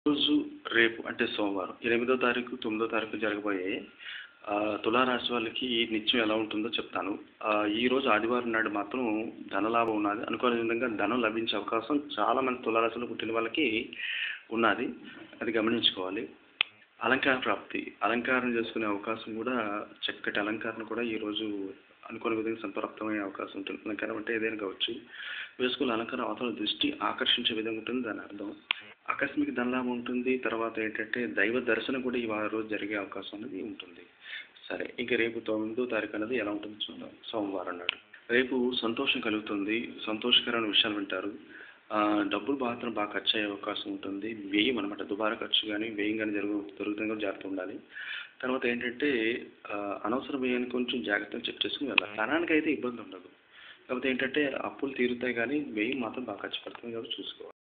రోజు రేపు అంటే సోమవారం ఎనిమిదో తారీఖు తొమ్మిదో తారీఖు జరగబోయే ఆ, తులారాశి వాళ్ళకి నిత్యం ఎలా ఉంటుందో చెప్తాను ఆ, ఈ రోజు ఆదివారం నాడు మాత్రం ధనలాభం ఉన్నది అనుకోని విధంగా ధనం లభించే అవకాశం చాలా మంది తులారాశిలో పుట్టిన వాళ్ళకి ఉన్నది అది గమనించుకోవాలి అలంకార ప్రాప్తి అలంకారం చేసుకునే అవకాశం కూడా చక్కటి అలంకరణ కూడా ఈరోజు అనుకోని విధంగా సంప్రాప్తమయ్యే అవకాశం ఉంటుంది అలంకారం అంటే ఏదైనా కావచ్చు వేసుకున్న అలంకారం అవతల దృష్టి ఆకర్షించే విధంగా ఉంటుంది దాని అర్థం ఆకస్మిక ధనలాభం ఉంటుంది తర్వాత ఏంటంటే దైవ దర్శనం కూడా ఈ వారం రోజు జరిగే అవకాశం అనేది ఉంటుంది సరే ఇంక రేపు తొమ్మిదో తారీఖు అనేది ఎలా ఉంటుందో చూద్దాం సోమవారం నాడు రేపు సంతోషం కలుగుతుంది సంతోషకరమైన విషయాలు వింటారు ఆ, డబ్బులు మాత్రం బాగా ఖర్చు అయ్యే అవకాశం ఉంటుంది వ్యయం అనమాట దుబారా ఖర్చు కానీ వ్యయం కానీ జరుగు జరుగుతుంది కూడా జాగ్రత్త ఉండాలి తర్వాత ఏంటంటే ఆ, అనవసర వ్యయాన్ని కొంచెం జాగ్రత్తగా చెక్ చేసుకుని వెళ్ళాలి ధనానికి అయితే ఇబ్బంది ఉండదు కాకపోతే ఏంటంటే అప్పులు తీరుతాయి కానీ వ్యయం మాత్రం బాగా ఖర్చు పడుతుంది కాబట్టి చూసుకోవాలి